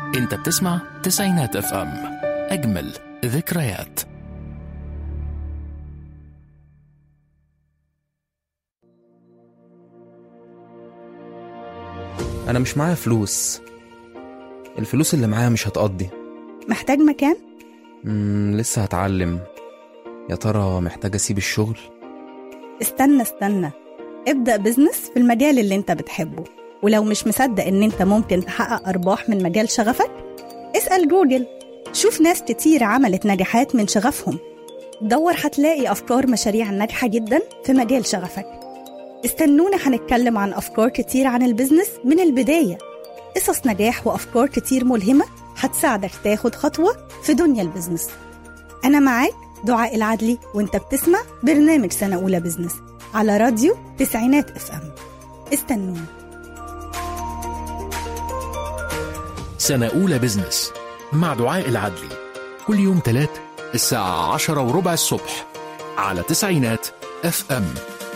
انت بتسمع تسعينات اف ام اجمل ذكريات أنا مش معايا فلوس الفلوس اللي معايا مش هتقضي محتاج مكان؟ مم لسه هتعلم يا ترى محتاج أسيب الشغل استنى استنى ابدأ بزنس في المجال اللي انت بتحبه ولو مش مصدق ان انت ممكن تحقق أرباح من مجال شغفك اسأل جوجل شوف ناس كتير عملت نجاحات من شغفهم دور هتلاقي أفكار مشاريع ناجحة جدا في مجال شغفك استنونا هنتكلم عن أفكار كتير عن البزنس من البداية قصص نجاح وأفكار كتير ملهمة هتساعدك تاخد خطوة في دنيا البزنس أنا معاك دعاء العدلي وانت بتسمع برنامج سنة أولى بزنس على راديو تسعينات اف ام استنونا سنة أولى بزنس مع دعاء العدلي كل يوم تلات الساعة عشرة وربع الصبح على تسعينات اف ام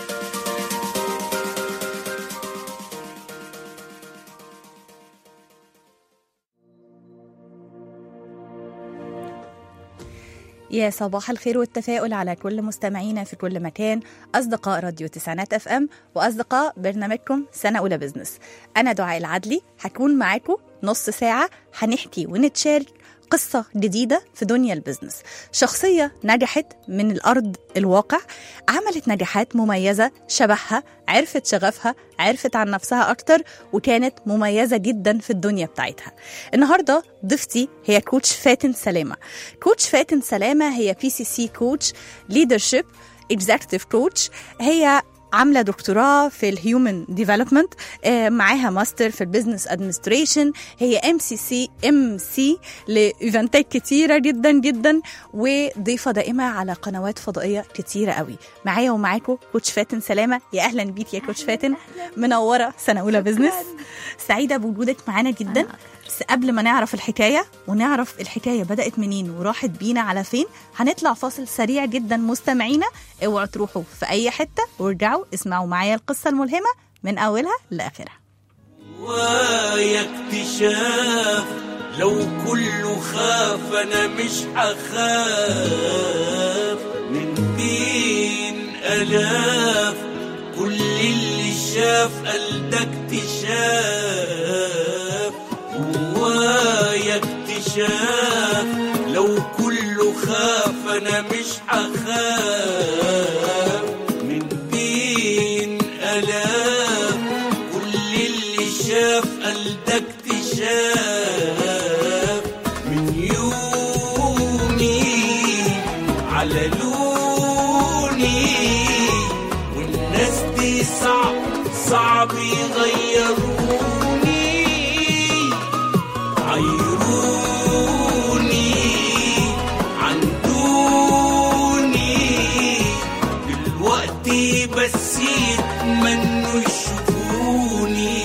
يا صباح الخير والتفاؤل على كل مستمعينا في كل مكان أصدقاء راديو تسعينات اف ام وأصدقاء برنامجكم سنة أولى بزنس أنا دعاء العدلي هكون معاكم نص ساعة هنحكي ونتشارك قصة جديدة في دنيا البزنس شخصية نجحت من الأرض الواقع عملت نجاحات مميزة شبهها عرفت شغفها عرفت عن نفسها أكتر وكانت مميزة جدا في الدنيا بتاعتها النهاردة ضيفتي هي كوتش فاتن سلامة كوتش فاتن سلامة هي بي سي سي كوتش ليدرشيب اكزيكتيف كوتش هي عامله دكتوراه في الهيومن ديفلوبمنت معاها ماستر في البزنس ادمنستريشن هي ام سي سي ام سي لايفنتات كتيره جدا جدا وضيفه دائمه على قنوات فضائيه كتيره قوي معايا ومعاكم كوتش فاتن سلامه يا اهلا بيك يا كوتش فاتن منوره سنه اولى بزنس سعيده بوجودك معانا جدا بس قبل ما نعرف الحكايه ونعرف الحكايه بدات منين وراحت بينا على فين هنطلع فاصل سريع جدا مستمعينا اوعوا تروحوا في اي حته وارجعوا اسمعوا معايا القصه الملهمه من اولها لاخرها ويا اكتشاف لو كله خاف انا مش هخاف من بين الاف كل اللي شاف قال ده اكتشاف ويا اكتشاف لو كله خاف انا مش هخاف من بين الاف كل اللي شاف قال ده اكتشاف من يومي على لوني والناس دي صعب صعب يغيروني عيروني عندوني دلوقتي بس يتمنوا يشوفوني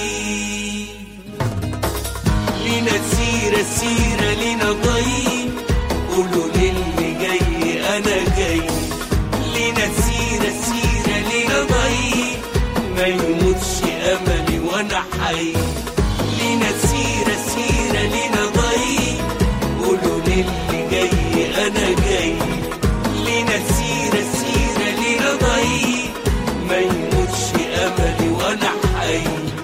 لينا سيرة سيرة لينا ضي قولوا للي جاي أنا جاي لينا سيرة سيرة لينا ضي ما يموتش أملي وأنا حي لينا سيرة سيرة لينا ضي قولوا للي جاي أنا جاي لينا سيرة سيرة لينا ضي ما يموتش أملي وأنا حي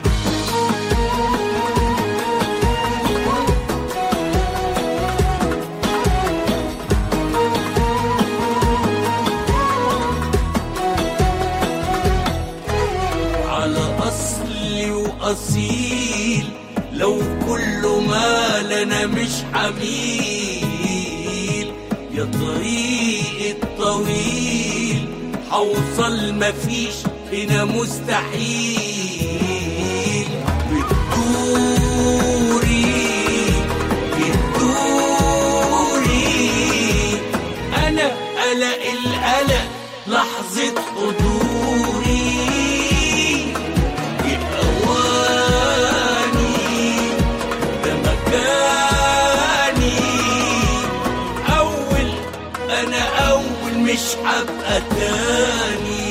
على أصلي وأصيل لو كل ما لنا مش حميل يا طريق الطويل حوصل مفيش هنا مستحيل بتدوري بتدوري أنا قلق القلق لحظة حضوري أواني ده مكاني أول أنا أول مش هبقى تاني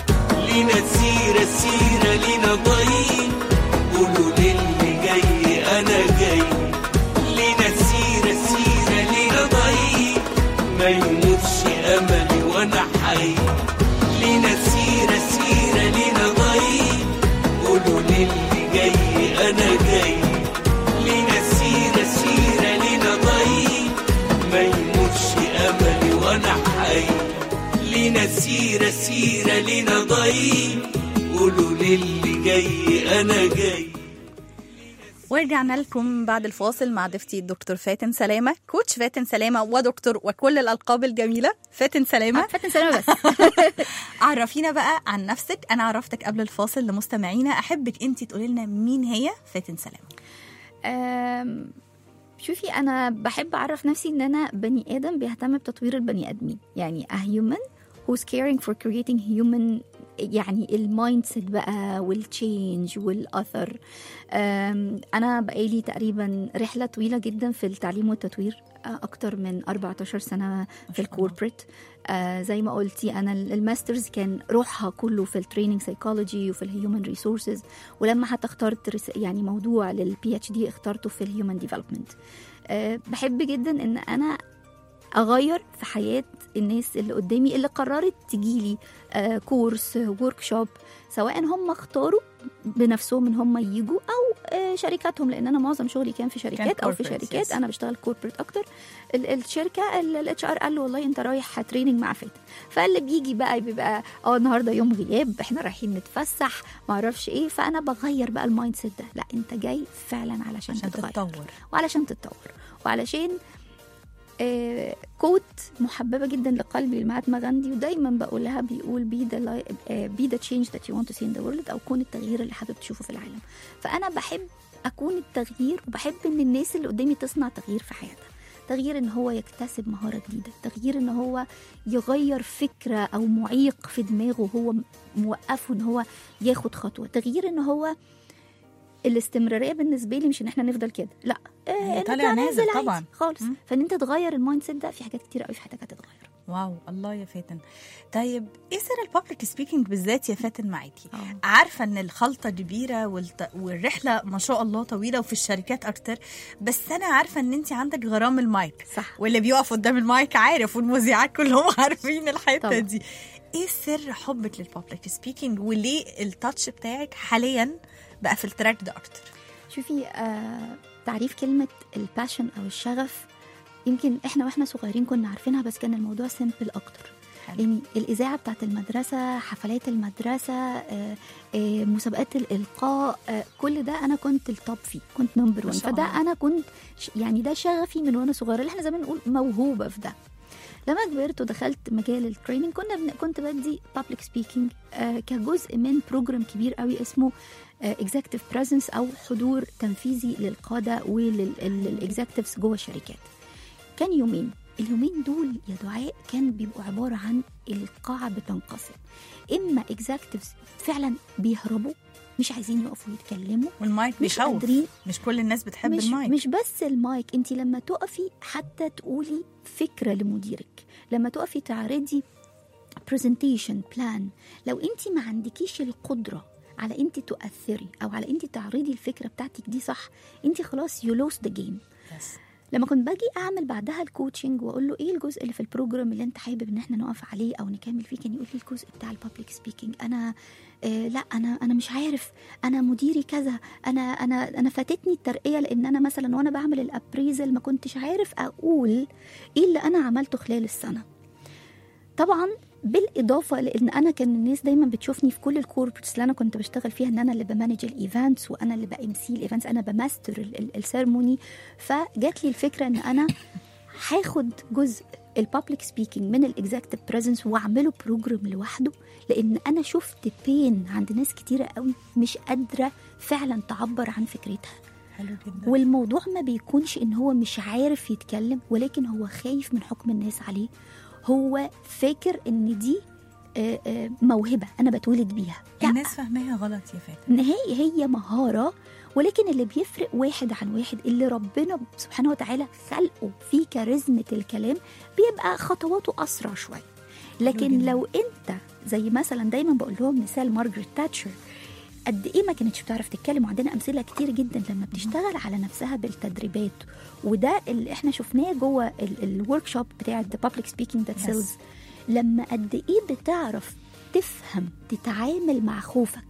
لينا سيرة سيرة لينا ضي قولوا للي جاي سيرة سيرة لنا ضيق قولوا للي جاي أنا جاي ورجعنا لكم بعد الفاصل مع ضيفتي الدكتور فاتن سلامة كوتش فاتن سلامة ودكتور وكل الألقاب الجميلة فاتن سلامة فاتن سلامة بس عرفينا بقى عن نفسك أنا عرفتك قبل الفاصل لمستمعينا أحبك أنت تقولي لنا مين هي فاتن سلامة أم، شوفي انا بحب اعرف نفسي ان انا بني ادم بيهتم بتطوير البني ادمين يعني a human who's caring for creating human يعني المايند سيت بقى والتشينج والاثر أم، انا بقالي تقريبا رحله طويله جدا في التعليم والتطوير أه، اكتر من 14 سنه في الكوربريت آه زي ما قلتي انا ال- الماسترز كان روحها كله في التريننج سايكولوجي وفي الهيومن ريسورسز ولما حتى اخترت رس- يعني موضوع للبي اتش دي اخترته في الهيومن ديفلوبمنت آه بحب جدا ان انا اغير في حياه الناس اللي قدامي اللي قررت تجيلي آه كورس ورك شوب سواء هم اختاروا بنفسهم ان هم يجوا او آه شركاتهم لان انا معظم شغلي كان في شركات او في corporate, شركات yes. انا بشتغل كوربريت اكتر ال- الشركه الاتش ار قال له والله انت رايح تريننج مع فاتن فاللي بيجي بقى بيبقى اه النهارده يوم غياب احنا رايحين نتفسح ما اعرفش ايه فانا بغير بقى المايند سيت ده لا انت جاي فعلا علشان, عشان تتغير تتطور وعلشان تتطور وعلشان آه كوت محببه جدا لقلبي لمهاتما غاندي ودايما بقولها بيقول بي ذا بي ذا تشينج ذات يو ونت تو سي ان ذا وورلد او كون التغيير اللي حابب تشوفه في العالم فانا بحب اكون التغيير وبحب ان الناس اللي قدامي تصنع تغيير في حياتها تغيير ان هو يكتسب مهاره جديده تغيير ان هو يغير فكره او معيق في دماغه هو موقفه ان هو ياخد خطوه تغيير ان هو الاستمراريه بالنسبه لي مش ان احنا نفضل كده لا هي آه طالع نطلع نازل ننزل عادي طبعاً. خالص مم. فان انت تغير المايند سيت ده في حاجات كتير قوي في حياتك هتتغير واو الله يا فاتن طيب ايه سر البابليك سبيكينج بالذات يا فاتن معاكي آه. عارفه ان الخلطه كبيره والت... والرحله ما شاء الله طويله وفي الشركات اكتر بس انا عارفه ان انت عندك غرام المايك صح واللي بيقف قدام المايك عارف والمذيعات كلهم عارفين الحته طبعا. دي ايه سر حبك للبابليك سبيكينج وليه التاتش بتاعك حاليا بقى في التراك ده اكتر شوفي آه تعريف كلمه الباشن او الشغف يمكن احنا واحنا صغيرين كنا عارفينها بس كان الموضوع سيمبل اكتر حلو. يعني الإذاعة بتاعت المدرسة حفلات المدرسة آه، آه، مسابقات الإلقاء آه، كل ده أنا كنت التوب فيه كنت نمبر ما وان شاء فده الله. أنا كنت ش- يعني ده شغفي من وأنا صغيرة اللي احنا زمان نقول موهوبة في ده لما كبرت ودخلت مجال التريننج كنا بن... كنت بدي بابليك سبيكينج آه كجزء من بروجرام كبير قوي اسمه اكزيكتيف بريزنس او حضور تنفيذي للقاده وللاكزيكتيفز جوه الشركات كان يومين اليومين دول يا دعاء كان بيبقوا عباره عن القاعه بتنقسم اما اكزيكتيفز فعلا بيهربوا مش عايزين يقفوا يتكلموا والمايك مش بيخوف قادرين مش كل الناس بتحب مش المايك مش بس المايك انت لما تقفي حتى تقولي فكره لمديرك لما تقفي تعرضي برزنتيشن بلان لو انت ما عندكيش القدره على انت تؤثري او على انت تعرضي الفكره بتاعتك دي صح انت خلاص يو لوست ذا جيم Yes. لما كنت باجي اعمل بعدها الكوتشنج واقول له ايه الجزء اللي في البروجرام اللي انت حابب ان احنا نقف عليه او نكمل فيه كان يقول لي الجزء بتاع البابليك سبيكينج انا آه لا انا انا مش عارف انا مديري كذا انا انا انا فاتتني الترقيه لان انا مثلا وانا بعمل الابريزل ما كنتش عارف اقول ايه اللي انا عملته خلال السنه طبعا بالاضافه لان انا كان الناس دايما بتشوفني في كل الكوربريتس اللي انا كنت بشتغل فيها ان انا اللي بمانج الايفنتس وانا اللي بام سي الايفنتس انا بماستر ال- ال- السيرموني فجات لي الفكره ان انا هاخد جزء البابليك سبيكينج من الاكزيكتيف بريزنس واعمله بروجرام لوحده لان انا شفت بين عند ناس كتيره قوي مش قادره فعلا تعبر عن فكرتها حلو جدا والموضوع ما بيكونش ان هو مش عارف يتكلم ولكن هو خايف من حكم الناس عليه هو فاكر ان دي آه، آه، موهبه انا بتولد بيها لا الناس فاهماها غلط يا فاتن نهائي هي مهاره ولكن اللي بيفرق واحد عن واحد اللي ربنا سبحانه وتعالى خلقه في كاريزمة الكلام بيبقى خطواته أسرع شوية لكن جداً. لو أنت زي مثلا دايما بقول لهم مثال مارجريت تاتشر قد ايه ما كانتش بتعرف تتكلم وعندنا امثله كتير جدا لما بتشتغل على نفسها بالتدريبات وده اللي احنا شفناه جوه الورك شوب بتاع ذا بابليك سبيكينج ذات Yes. سيلز لما قد ايه بتعرف تفهم تتعامل مع خوفك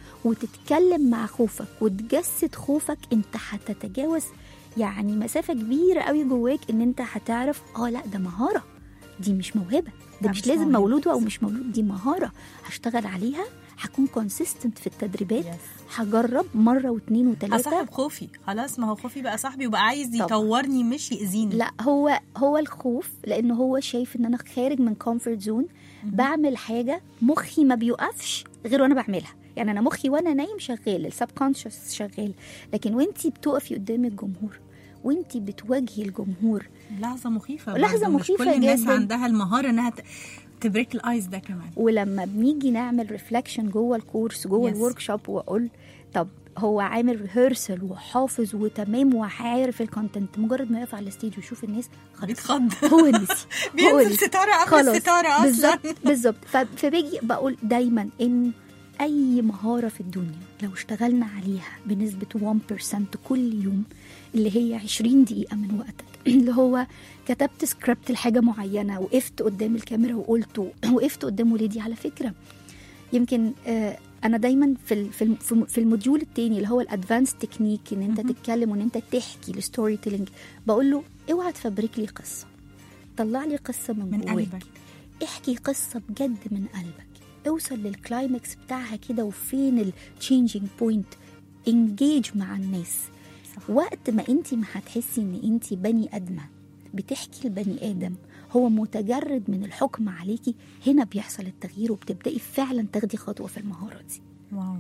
وتتكلم مع خوفك وتجسد خوفك انت هتتجاوز يعني مسافه كبيره قوي جواك ان انت هتعرف اه لا ده مهاره دي مش موهبه ده لا، مش مش لازم موهبة. مولود او مش مولود دي مهاره هشتغل عليها هكون كونسيستنت في التدريبات Yes. هجرب مره واثنين وثلاثه اصاحب خوفي خلاص ما هو خوفي بقى صاحبي وبقى عايز طبعا. يطورني مش يأذيني لا هو هو الخوف لانه هو شايف ان انا خارج من كومفورت زون بعمل حاجه مخي ما بيوقفش غير وانا بعملها يعني انا مخي وانا نايم شغال السب كونشس شغال لكن وانتي بتقفي قدام الجمهور وانتي بتواجهي الجمهور لحظه مخيفه لحظة برضه. مش مخيفة كل الناس جداً. عندها المهاره انها ت- تبريك الايس ده كمان ولما بنيجي نعمل ريفلكشن جوه الكورس جوه Yes. الورك شوب واقول طب هو عامل ريهرسل وحافظ وتمام وعارف الكونتنت مجرد ما يقف على الستيج ويشوف الناس خلاص بيتخض هو نسي هو بينزل نسي. ستاره قبل خلاص الستاره اصلا بالظبط بالظبط ف- فباجي بقول دايما ان اي مهاره في الدنيا لو اشتغلنا عليها بنسبه 1% كل يوم اللي هي 20 دقيقه من وقتك اللي هو كتبت سكريبت لحاجه معينه وقفت قدام الكاميرا وقلته وقفت قدام ولادي على فكره يمكن آه، انا دايما في ال- في الم- في الم- في الموديول التاني اللي هو الادفانس تكنيك ان انت تتكلم وان انت تحكي الستوري تيلينج بقول له اوعى تفبرك لي قصه طلع لي قصه من, من جواك قلبك احكي قصة بجد من قلبك اوصل للكلايمكس بتاعها كده وفين التشينجينج بوينت انجيج مع الناس صح. وقت ما انت ما هتحسي ان انت بني ادمه بتحكي لبني ادم هو متجرد من الحكم عليكي هنا بيحصل التغيير وبتبداي فعلا تاخدي خطوه في المهاره دي واو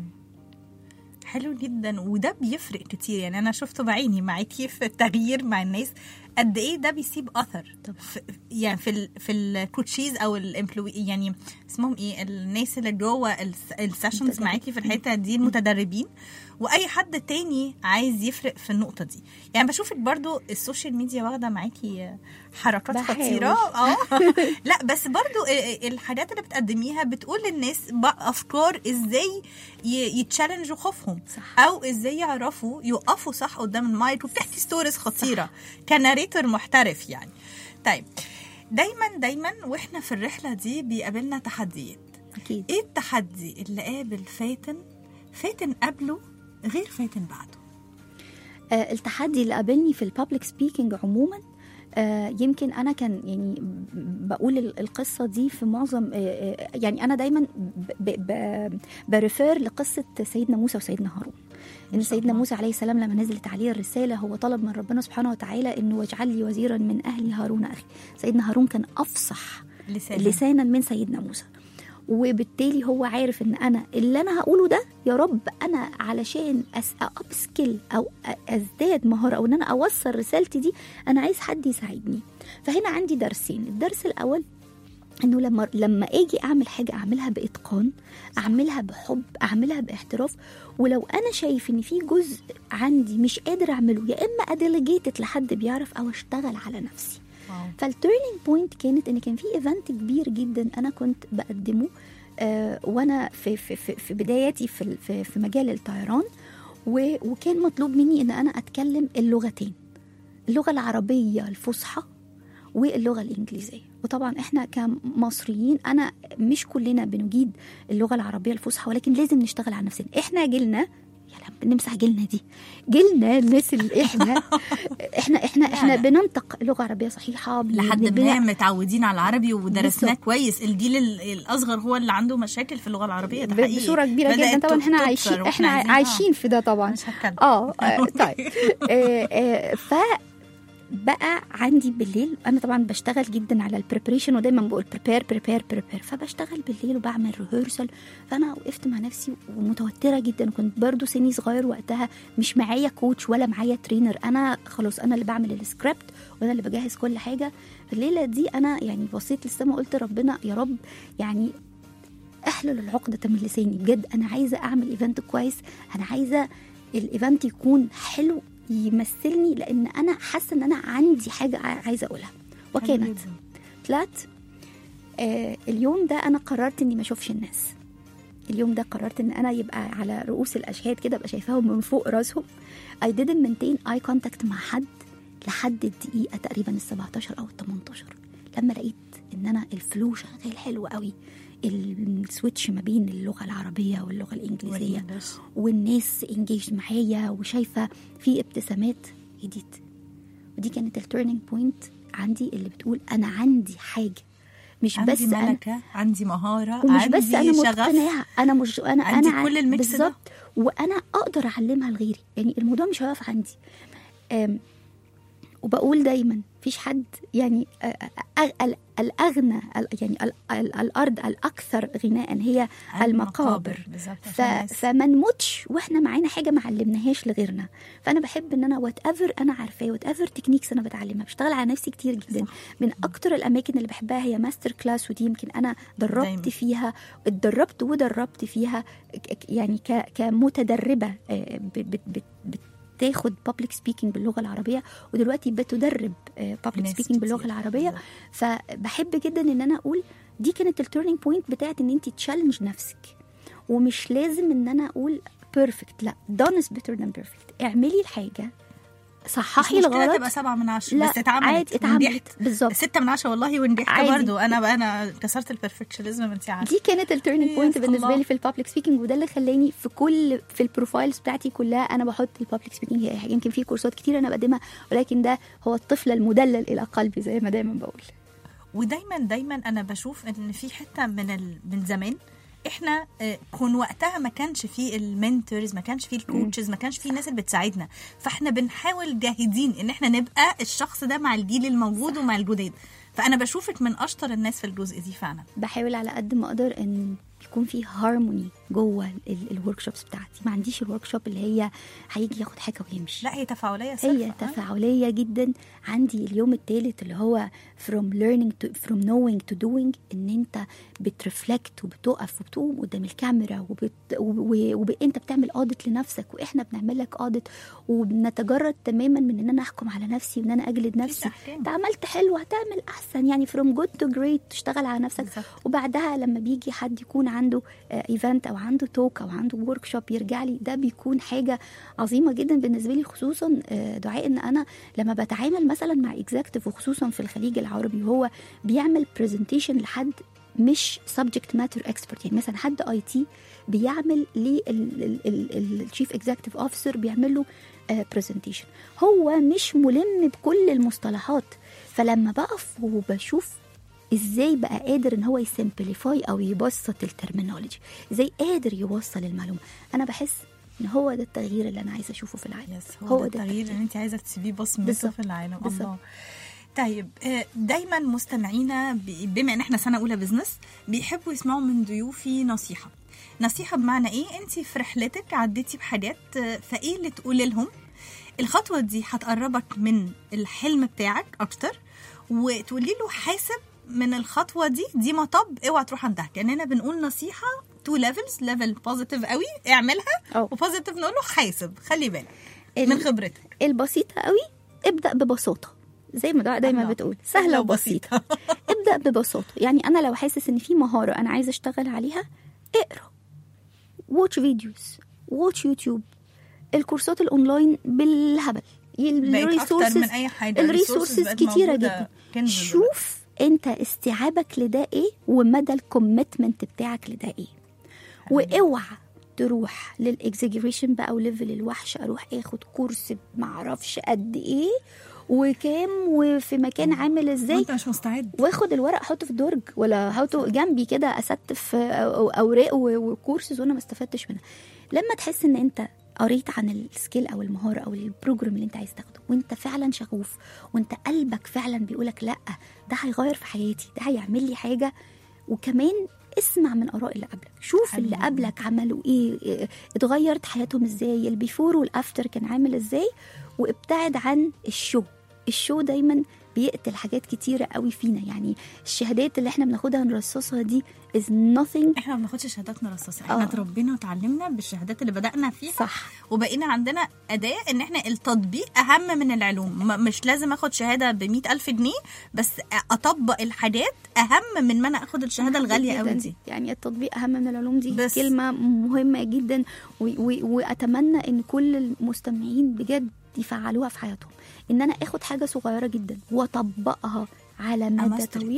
حلو جدا وده بيفرق كتير يعني انا شفته بعيني معاكي في التغيير مع الناس قد ايه ده بيسيب اثر طبعا. في يعني في ال في الكوتشيز او الامبلوي يعني اسمهم ايه الناس اللي جوه السيشنز متدرب. معاكي في الحته دي المتدربين واي حد تاني عايز يفرق في النقطه دي يعني بشوفك برضو السوشيال ميديا واخده معاكي حركات بحاول. خطيره اه لا بس برضو ال- الحاجات اللي بتقدميها بتقول للناس بقى افكار ازاي ي- يتشالنجوا خوفهم صح. او ازاي يعرفوا يوقفوا صح قدام المايك وبتحكي ستوريز خطيره كناريتور محترف يعني طيب دايما دايما واحنا في الرحله دي بيقابلنا تحديات اكيد ايه التحدي اللي قابل فاتن فاتن قبله غير فاتن بعده آه، التحدي اللي قابلني في البابليك سبيكينج عموما آه، يمكن انا كان يعني ب- بقول ال- القصه دي في معظم آه، آه، يعني انا دايما ب- ب- بريفير لقصه سيدنا موسى وسيدنا هارون ان شاء سيدنا الله. موسى عليه السلام لما نزلت عليه الرساله هو طلب من ربنا سبحانه وتعالى انه واجعل لي وزيرا من اهلي هارون اخي سيدنا هارون كان افصح لسان لسانا من سيدنا موسى وبالتالي هو عارف ان انا اللي انا هقوله ده يا رب انا علشان اب سكيل او أ- ازداد مهاره او ان انا اوصل رسالتي دي انا عايز حد يساعدني فهنا عندي درسين الدرس الاول انه لما لما اجي اعمل حاجه اعملها باتقان اعملها بحب اعملها باحتراف ولو انا شايف ان في جزء عندي مش قادر اعمله يا اما اديليجيتد لحد بيعرف او اشتغل على نفسي واو. فالتيرنينج بوينت كانت ان كان في ايفنت كبير جدا انا كنت بقدمه آه وانا في في في, في بداياتي في ال- في, في مجال الطيران و- وكان مطلوب مني ان انا اتكلم اللغتين اللغه العربيه الفصحى واللغه الانجليزيه وطبعا احنا كمصريين انا مش كلنا بنجيد اللغه العربيه الفصحى ولكن لازم نشتغل على نفسنا احنا جيلنا يا لم نمسح جيلنا دي جيلنا الناس اللي احنا احنا احنا احنا لا. بننطق لغه عربيه صحيحه لحد بن- ما متعودين على العربي ودرسناه بالظبط. كويس الجيل ال- الاصغر هو اللي عنده مشاكل في اللغه العربيه ده ب- حقيقي بصوره كبيره بدأت جدا طبعا احنا تكتر عايشين وإحنا احنا عايزين- عايشين في ده طبعا مش هتكلم اه آه، طيب آه، آه، ف بقى عندي بالليل انا طبعا بشتغل جدا على البريبريشن ودايما بقول بريبير بريبير بريبير فبشتغل بالليل وبعمل ريهرسل فانا وقفت مع نفسي ومتوتره جدا كنت برضو سني صغير وقتها مش معايا كوتش ولا معايا ترينر انا خلاص انا اللي بعمل السكريبت وانا اللي بجهز كل حاجه الليله دي انا يعني بصيت للسما قلت ربنا يا رب يعني احلل العقدة من لساني بجد انا عايزه اعمل ايفنت كويس انا عايزه الايفنت يكون حلو يمثلني لان انا حاسه ان انا عندي حاجه ع- عايزه اقولها حلو وكانت جداً. طلعت آه اليوم ده انا قررت اني ما اشوفش الناس اليوم ده قررت ان انا يبقى على رؤوس الاشهاد كده ابقى شايفاهم من فوق راسهم I didn't maintain eye contact مع حد لحد الدقيقه تقريبا ال 17 او ال 18 لما لقيت ان انا الفلو شغال حلو قوي السويتش ما بين اللغه العربيه واللغه الانجليزيه والإنجليش. والناس انجيج معايا وشايفه في ابتسامات هديت ودي كانت التيرنينج بوينت عندي اللي بتقول انا عندي حاجه مش عندي بس انا ملكه عندي مهاره ومش عندي بس انا شغف مقتنعه انا مش انا عندي انا ع- كل الميكس ده. بالظبط وانا اقدر اعلمها لغيري يعني الموضوع مش هيقف عندي أم، وبقول دايما مفيش حد يعني أ- أ- أ- ال- الاغنى ال- يعني ال- ال- الارض الاكثر غناء هي المقابر بالظبط ف... عشان الناس- فما نموتش واحنا معانا حاجه ما علمناهاش لغيرنا فانا بحب ان انا وات ايفر انا عارفاه وات ايفر تكنيكس انا بتعلمها بشتغل على نفسي كتير جدا من اكتر الاماكن اللي بحبها هي ماستر كلاس ودي يمكن انا دربت دايماً. فيها اتدربت ودربت فيها ك- ك- يعني ك... كمتدربه آه، ب... ب... ب... بتاخد بابليك سبيكينج باللغه العربيه ودلوقتي بتدرب بابليك ناس سبيكينج باللغه كتير. العربيه بالظبط. فبحب جدا ان انا اقول دي كانت التيرنينج بوينت بتاعت ان انت تشالنج نفسك ومش لازم ان انا اقول بيرفكت لا done is better than perfect اعملي الحاجه مش صححي مشكلة الغلط تبقى سبعة من عشرة لا بس اتعملت عادي ونجحت. اتعملت بالظبط ستة من عشرة والله ونجحت عادي. برضو انا انا كسرت البرفكشنزم انت عارفة دي كانت التيرنينج يا بوينت بالنسبه الله. لي في البابليك سبيكينج وده اللي خلاني في كل في البروفايلز بتاعتي كلها انا بحط البابليك سبيكينج هي حاجة. يمكن في كورسات كتير انا بقدمها ولكن ده هو الطفل المدلل الى قلبي زي ما دايما بقول ودايما دايما انا بشوف ان في حته من ال... من زمان احنا آه، كون وقتها ما كانش فيه المنتورز ما كانش فيه الكوتشز ما كانش فيه الناس اللي بتساعدنا فاحنا بنحاول جاهدين ان احنا نبقى الشخص ده مع الجيل الموجود ومع الجداد فانا بشوفك من اشطر الناس في الجزء دي فعلا بحاول على قد ما اقدر ان يكون في هارموني جوه الورك شوبس بتاعتي ما عنديش الورك شوب اللي هي هيجي ياخد حاجه ويمشي لا هي تفاعليه هي صرفة. آه. تفاعليه جدا عندي اليوم الثالث اللي هو from learning to from knowing to doing ان انت بترفلكت وبتقف وبتقوم قدام الكاميرا وبت... وانت بتعمل اوديت لنفسك واحنا بنعمل لك اوديت وبنتجرد تماما من ان انا احكم على نفسي وان انا اجلد نفسي أحكام. انت عملت حلو هتعمل احسن يعني from good to great تشتغل على نفسك بالظبط. وبعدها لما بيجي حد يكون عنده ايفنت او عنده توك او عنده ورك شوب يرجع لي ده بيكون حاجه عظيمه جدا بالنسبه لي خصوصا آه، دعاء ان انا لما بتعامل مثلا مع اكزيكتيف وخصوصا في الخليج العربي وهو بيعمل برزنتيشن لحد مش سبجكت ماتر اكسبرت يعني مثلا حد اي تي بيعمل للشيف اكزيكتيف اوفيسر بيعمل له برزنتيشن هو مش ملم بكل المصطلحات فلما بقف وبشوف ازاي بقى قادر ان هو يسمبليفاي او يبسط الترمينولوجي ازاي قادر يوصل المعلومه انا بحس ان هو ده التغيير اللي انا عايزه اشوفه في العالم يس هو, ده التغيير اللي انت عايزه تسيبيه بصمته بالظبط. في العالم بالظبط. الله طيب آه، دايما مستمعينا ب- بما ان احنا سنه اولى بزنس بيحبوا يسمعوا من ضيوفي نصيحه نصيحه بمعنى ايه انت في رحلتك عديتي بحاجات آه، فايه اللي تقولي لهم الخطوه دي هتقربك من الحلم بتاعك اكتر وتقولي له حاسب من الخطوه دي دي مطب اوعى تروح عندها كاننا بنقول نصيحه تو ليفلز ليفل بوزيتيف قوي اعملها أو. وبوزيتيف نقول له حاسب خلي بالك ال- من خبرتك البسيطه قوي ابدا ببساطه زي ما دعاء دايما الله. بتقول سهله وبسيطه ابدا ببساطه يعني انا لو حاسس ان في مهاره انا عايزه اشتغل عليها اقرا واتش فيديوز واتش يوتيوب الكورسات الاونلاين بالهبل بقت اكتر من اي حاجه الريسورسز بقت كتيره موجودة جدا كنز شوف انت استيعابك لده ايه ومدى الكوميتمنت بتاعك لده ايه واوعى تروح للاكزاجريشن بقى وليفل الوحش اروح اخد كورس معرفش قد ايه وكام وفي مكان عامل ازاي انت مش مستعد واخد الورق احطه في الدرج ولا احطه جنبي كده استف أو- اوراق و- وكورسز وانا ما استفدتش منها لما تحس ان انت قريت عن السكيل او المهاره او البروجرام اللي انت عايز تاخده وانت فعلا شغوف وانت قلبك فعلا بيقولك لا ده هيغير في حياتي ده هيعمل لي حاجه وكمان اسمع من اراء اللي قبلك شوف حلو. اللي قبلك عملوا ايه إيه، اتغيرت حياتهم ازاي البيفور والافتر كان عامل ازاي وابتعد عن الشو الشو دايما بيقتل حاجات كتيرة قوي فينا يعني الشهادات اللي احنا بناخدها نرصصها دي is nothing احنا ما بناخدش شهادات مرصصه احنا آه. اتربينا وتعلمنا بالشهادات اللي بدانا فيها صح وبقينا عندنا اداه ان احنا التطبيق اهم من العلوم م- مش لازم اخد شهاده ب ألف جنيه بس اطبق الحاجات اهم من ما انا اخد الشهاده الغاليه جداً. قوي دي يعني التطبيق اهم من العلوم دي بس. بس. كلمه مهمه جدا و- و- واتمنى ان كل المستمعين بجد يفعلوها في حياتهم ان انا اخد حاجه صغيره جدا واطبقها على مدى أماستر it. طويل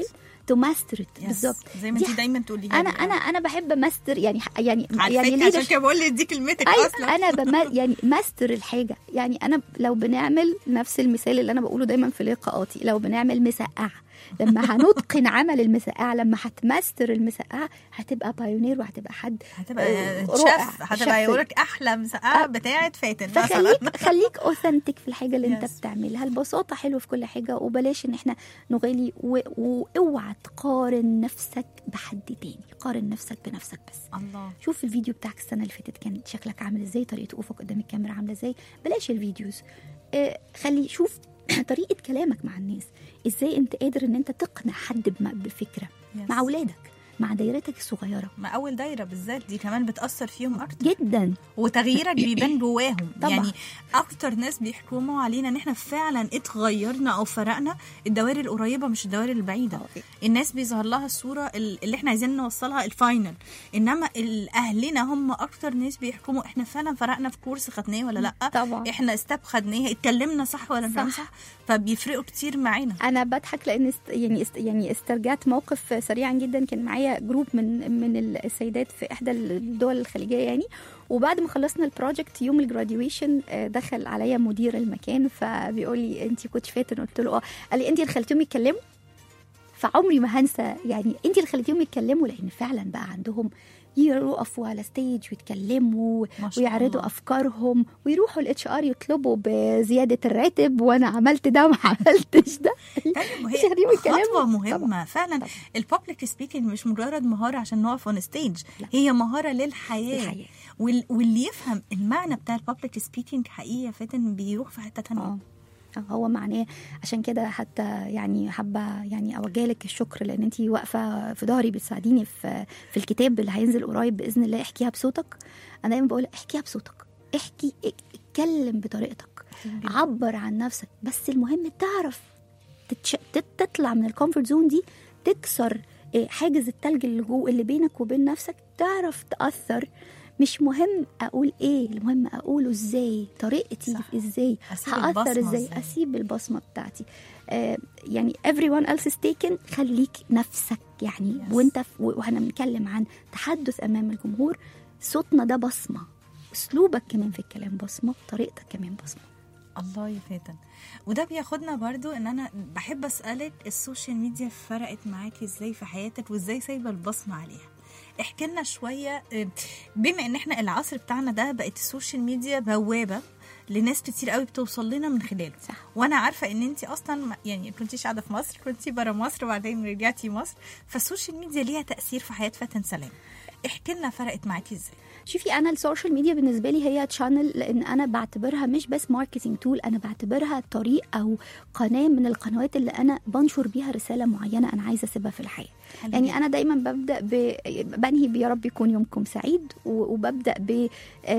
تو ماستر Yes. بالظبط زي ما دي انت دايما تقولي انا انا انا بحب ماستر يعني يعني يعني يعني عشان leadership- كده بقول لي دي كلمتك ايوه اصلا انا بما يعني ماستر الحاجه يعني انا لو بنعمل نفس المثال اللي انا بقوله دايما في لقاءاتي لو بنعمل مسقعه لما هنتقن عمل المسقعه لما هتماستر المسقعه هتبقى بايونير وهتبقى حد هتبقى آه، شيف رائع، هتبقى شيف. يقولك احلى مسقعه بتاعت فاتن مثلا فخليك خليك اوثنتك في الحاجه اللي انت Yes. بتعملها البساطه حلوه في كل حاجه وبلاش ان احنا نغالي و- واوعى تقارن نفسك بحد تاني قارن نفسك بنفسك بس الله شوف الفيديو بتاعك السنه اللي فاتت كان شكلك عامل ازاي طريقه وقوفك قدام الكاميرا عامله ازاي بلاش الفيديوز آه خلي شوف طريقه كلامك مع الناس ازاي انت قادر ان انت تقنع حد بم- بفكره Yes. مع اولادك مع دايرتك الصغيره ما اول دايره بالذات دي كمان بتاثر فيهم اكتر جدا وتغييرك بيبان جواهم طبعا. يعني اكتر ناس بيحكموا علينا ان احنا فعلا اتغيرنا او فرقنا الدوائر القريبه مش الدوائر البعيده آه. الناس بيظهر لها الصوره ال- اللي احنا عايزين نوصلها الفاينل انما ال- اهلنا هم اكتر ناس بيحكموا احنا فعلا فرقنا في كورس خدناه ولا لا طبعا. احنا استاب خدناه اتكلمنا صح ولا صح. صح, صح فبيفرقوا كتير معانا انا بضحك لان است يعني است يعني استرجعت موقف سريعا جدا كان معايا جروب من من السيدات في احدى الدول الخليجيه يعني وبعد ما خلصنا البروجكت يوم الجراديويشن دخل عليا مدير المكان فبيقول لي انت كوتش فاتن قلت له اه قال لي انت اللي خليتيهم يتكلموا فعمري ما هنسى يعني انت اللي خليتيهم يتكلموا لان فعلا بقى عندهم يقفوا على ستيج ويتكلموا ما شاء ويعرضوا الله. افكارهم ويروحوا الاتش ار يطلبوا بزياده الراتب وانا عملت ده وما عملتش ده طيب مش هيخليهم يتكلموا. خطوة مهمة طبعاً. فعلا طبعاً. الببليك سبيكينج مش مجرد مهارة عشان نقف اون ستيج لا. هي مهارة للحياة الحياة. وال... واللي يفهم المعنى بتاع الببليك سبيكينج حقيقي يا فاتن بيروح في حتة تانية اه آه، هو معناه عشان كده حتى يعني حابه يعني اوجه لك الشكر لان انت واقفه في ظهري بتساعديني في في الكتاب اللي هينزل قريب باذن الله احكيها بصوتك انا دايما بقول احكيها بصوتك احكي اتكلم بطريقتك عبر عن نفسك بس المهم تعرف تتش... تت- تطلع من الكومفورت زون دي تكسر إيه، حاجز التلج اللي جو اللي بينك وبين نفسك تعرف تأثر مش مهم اقول ايه المهم اقوله ازاي طريقتي صح. ازاي أسيب هاثر البصمة ازاي إزاي. اسيب البصمه بتاعتي آه يعني everyone else is taken خليك نفسك يعني Yes. وانت في واحنا بنتكلم عن تحدث امام الجمهور صوتنا ده بصمه اسلوبك كمان في الكلام بصمه طريقتك كمان بصمه الله يا فاتن وده بياخدنا برضو ان انا بحب اسالك السوشيال ميديا فرقت معاكي ازاي في حياتك وازاي سايبه البصمه عليها احكي لنا شويه آه، بما ان احنا العصر بتاعنا ده بقت السوشيال ميديا بوابه لناس كتير قوي بتوصل لنا من خلاله صح. وانا عارفه ان انت اصلا ما- يعني كنتيش قاعده في مصر كنتي بره مصر وبعدين رجعتي مصر فالسوشيال ميديا ليها تاثير في حياه فاتن سلام احكي لنا فرقت معاكي ازاي شوفي انا السوشيال ميديا بالنسبه لي هي تشانل لان انا بعتبرها مش بس ماركتينج تول انا بعتبرها طريق او قناه من القنوات اللي انا بنشر بيها رساله معينه انا عايزه اسيبها في الحياه حلو يعني جدا. انا دايما ببدا ب... بنهي بيا رب يكون يومكم سعيد و- وببدا ب آه،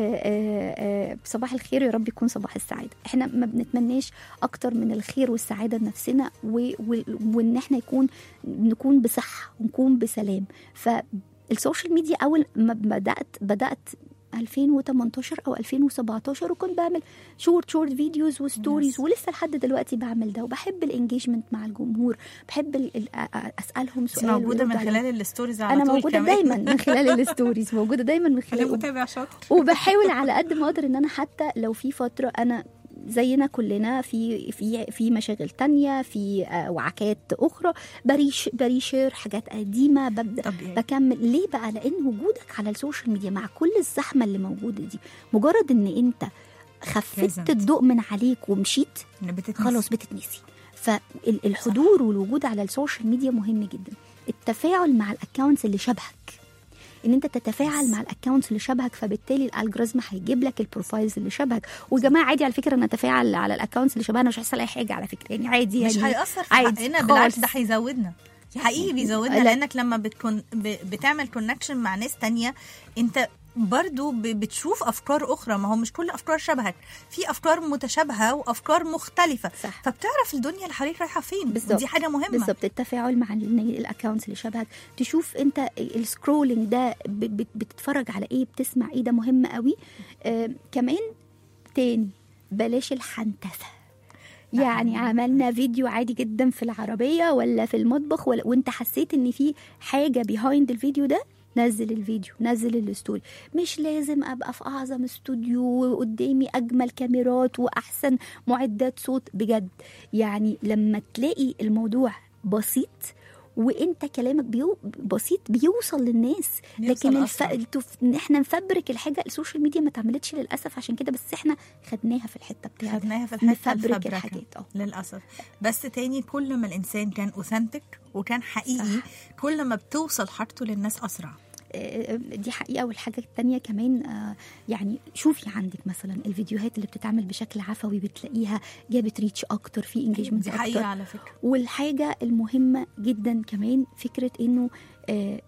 آه، آه، صباح الخير يا رب يكون صباح السعاده احنا ما بنتمناش اكتر من الخير والسعاده لنفسنا و... و... وان احنا يكون نكون بصحه ونكون بسلام فالسوشيال ميديا اول ما بدات بدات 2018 او 2017 وكنت بعمل شورت شورت فيديوز وستوريز Yes. ولسه لحد دلوقتي بعمل ده وبحب الانجيجمنت مع الجمهور بحب ال- ال- أ- اسالهم انت سؤال موجوده من ويرد عليه. خلال الستوريز على انا طول موجوده كمان. دايما من خلال الستوريز موجوده دايما من انا خلال متابع شاطر وبحاول على قد ما اقدر ان انا حتى لو في فتره انا زينا كلنا في في في مشاغل تانية في آه، وعكات اخرى بريش بريشر حاجات قديمه ببدا طبيعي. بكمل ليه بقى لان وجودك على السوشيال ميديا مع كل الزحمه اللي موجوده دي مجرد ان انت خفت لازم. الضوء من عليك ومشيت إن بتتنسي. خلاص بتتنسي فالحضور والوجود على السوشيال ميديا مهم جدا التفاعل مع الاكونتس اللي شبهك ان انت تتفاعل Yes. مع الاكونتس اللي شبهك فبالتالي الالجوريزم هيجيب لك البروفايلز اللي شبهك ويا جماعه عادي على فكره نتفاعل على الاكونتس اللي شبهنا مش هيحصل اي حاجه على فكره يعني عادي يعني مش هيأثر في عادي حقنا خالص. بالعكس ده هيزودنا حقيقي بيزودنا لا. لانك لما بتكون ب- بتعمل كونكشن مع ناس تانية انت برضو ب- بتشوف افكار اخرى ما هو مش كل افكار شبهك في افكار متشابهه وافكار مختلفه صح. فبتعرف الدنيا اللي حواليك رايحه فين بالظبط. ودي حاجه مهمه بالظبط التفاعل مع الاكونتس اللي شبهك تشوف انت السكرولينج ده ب- بت- بتتفرج على ايه بتسمع ايه ده مهم قوي آه كمان تاني بلاش الحنتفه يعني عملنا فيديو عادي جدا في العربيه ولا في المطبخ ولا وانت حسيت ان في حاجه بيهايند الفيديو ده نزل الفيديو نزل الاستوديو مش لازم ابقى في اعظم استوديو وقدامي اجمل كاميرات واحسن معدات صوت بجد يعني لما تلاقي الموضوع بسيط وانت كلامك بيو بسيط بيوصل للناس بيوصل لكن الف... أسرع. التف... ان احنا نفبرك الحاجه السوشيال ميديا ما اتعملتش للاسف عشان كده بس احنا خدناها في الحته بتاعتنا خدناها في الحته نفبرك الفبركة. الحاجات اه للاسف بس تاني كل ما الانسان كان اوثنتك وكان حقيقي كل ما بتوصل حاجته للناس اسرع آه، دي حقيقه والحاجه التانية كمان آه، يعني شوفي عندك مثلا الفيديوهات اللي بتتعمل بشكل عفوي بتلاقيها جابت ريتش اكتر في انجيجمنت دي حقيقه اكتر على فكره والحاجه المهمه جدا كمان فكره انه آه،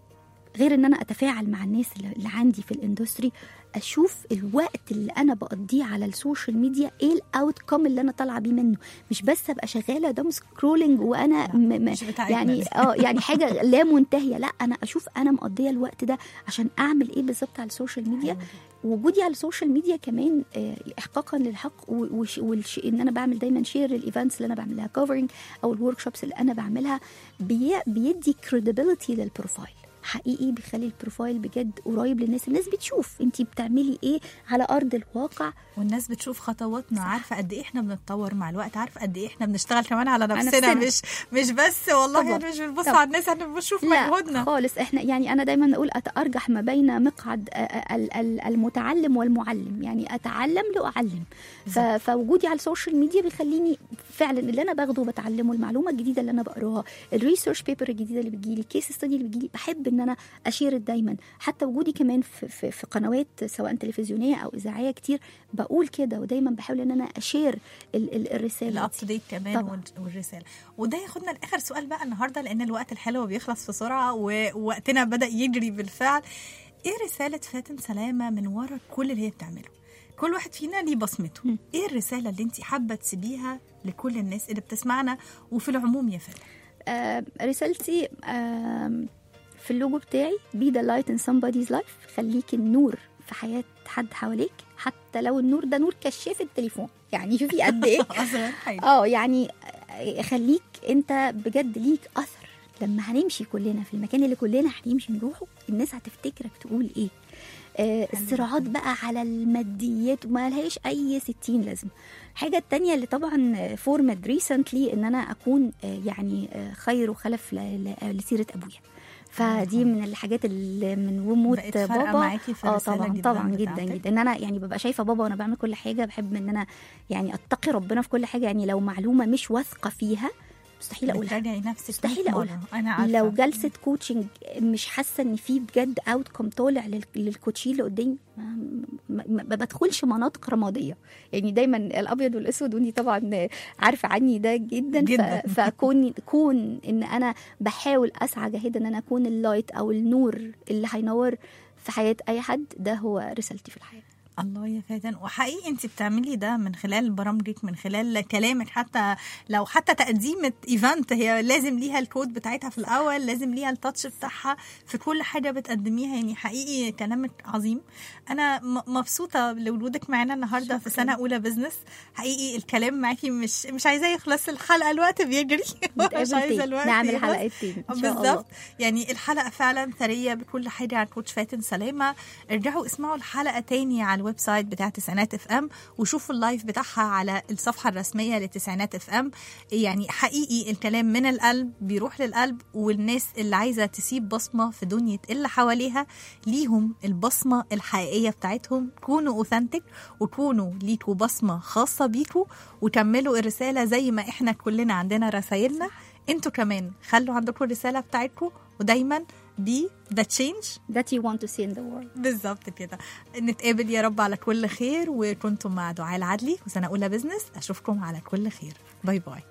غير ان انا اتفاعل مع الناس اللي اللي عندي في الاندستري اشوف الوقت اللي انا بقضيه على السوشيال ميديا ايه الاوت كوم اللي انا طالعه بيه منه مش بس ابقى شغاله ده سكرولنج وانا م م مش بتاعتنا يعني دي. اه يعني حاجه لا منتهيه لا انا اشوف انا مقضيه الوقت ده عشان اعمل ايه بالظبط على السوشيال ميديا وجودي على السوشيال ميديا كمان آه، احقاقا للحق و- وش والش ان انا بعمل دايما شير الايفنتس اللي انا بعملها كفرنج او الورك شوبس اللي انا بعملها بي بيدي كريديبيليتي للبروفايل حقيقي بيخلي البروفايل بجد قريب للناس الناس بتشوف انت بتعملي ايه على ارض الواقع والناس بتشوف خطواتنا عارفه قد ايه احنا بنتطور مع الوقت عارفه قد ايه احنا بنشتغل كمان على نفسنا, نفسنا. مش مش بس والله طبعا. يعني مش بنبص طبعا. على الناس احنا بنشوف لا مجهودنا خالص احنا يعني انا دايما اقول اتارجح ما بين مقعد آه، آه، ال- ال- المتعلم والمعلم يعني اتعلم لاعلم ف- فوجودي على السوشيال ميديا بيخليني فعلا اللي انا باخده بتعلمه المعلومه الجديده اللي انا بقراها الريسيرش بيبر الجديده اللي بتجيلي الكيس ستدي اللي بتجيلي بحب ان انا اشير دايما حتى وجودي كمان في, في, في قنوات سواء تلفزيونيه او اذاعيه كتير بقول كده ودايما بحاول ان انا اشير ال- ال- الرساله الاب دي. تو ديت كمان طبعا. وال- والرساله وده ياخدنا لاخر سؤال بقى النهارده لان الوقت الحلو بيخلص بسرعه و- ووقتنا بدا يجري بالفعل ايه رساله فاتن سلامه من ورا كل اللي هي بتعمله كل واحد فينا ليه بصمته مم. ايه الرساله اللي انت حابه تسيبيها لكل الناس اللي بتسمعنا وفي العموم يا فاتن آه، رسالتي آم، في اللوجو بتاعي be the light in somebody's life خليك النور في حياة حد حواليك حتى لو النور ده نور كشاف التليفون يعني شوفي قد ايه اصغر حاجه اه يعني آه، خليك انت بجد ليك اثر لما هنمشي كلنا في المكان اللي كلنا هنمشي نروحه الناس هتفتكرك تقول ايه آه الصراعات بقى على الماديات ما لهاش اي ستين لازمه الحاجه التانية اللي طبعا فورمد ريسنتلي ان انا اكون آه، يعني آه، خير وخلف ل- ل- لسيره ابويا فدي من الحاجات اللي من وموت بقت فارقة بابا معاكي في اه الرسالة طبعا جداً طبعا جدا بتاعتك؟ جدا ان انا يعني ببقى شايفه بابا وانا بعمل كل حاجه بحب ان انا يعني اتقي ربنا في كل حاجه يعني لو معلومه مش واثقه فيها مستحيل اقولها بتراجعي نفسك مستحيل 100 أقولها. مرة. انا عارفه لو جلسه كوتشنج مش حاسه ان في بجد اوت كوم طالع لل- للكوتشي اللي قدامي ما, ما, ما بدخلش مناطق رماديه يعني دايما الابيض والاسود وانتي طبعا عارفه عني ده جدا, جداً. ف- فكون كون ان انا بحاول اسعى جاهدا ان انا اكون اللايت او النور اللي هينور في حياه اي حد ده هو رسالتي في الحياه الله يا فاتن وحقيقي انت بتعملي ده من خلال برامجك من خلال كلامك حتى لو حتى تقديمة ايفنت هي لازم ليها الكود بتاعتها في الاول لازم ليها التاتش بتاعها في كل حاجة بتقدميها يعني حقيقي كلامك عظيم انا م- مبسوطة لوجودك معانا النهاردة في سنة اولى بزنس حقيقي الكلام معاكي مش مش عايزاه يخلص الحلقة الوقت بيجري مش نتقابل عايزة تاني الوقت نعمل يخلص. حلقات تاني ان شاء الله بالظبط يعني الحلقه فعلا ثريه بكل حاجه عن كوتش فاتن سلامه ارجعوا اسمعوا الحلقه تاني على الويب سايت بتاع تسعينات اف ام وشوفوا اللايف بتاعها على الصفحه الرسميه لتسعينات اف ام يعني حقيقي الكلام من القلب بيروح للقلب والناس اللي عايزه تسيب بصمه في دنيا اللي حواليها ليهم البصمه الحقيقيه بتاعتهم كونوا اوثنتك وكونوا ليكوا بصمه خاصه بيكوا وكملوا الرساله زي ما احنا كلنا عندنا رسايلنا انتوا كمان خلوا عندكم الرساله بتاعتكم ودايما بي ذا تشينج that you want to see in the world بالظبط كده نتقابل يا رب على كل خير وكنتم مع دعاء العدلي وسنه اولى بزنس اشوفكم على كل خير باي باي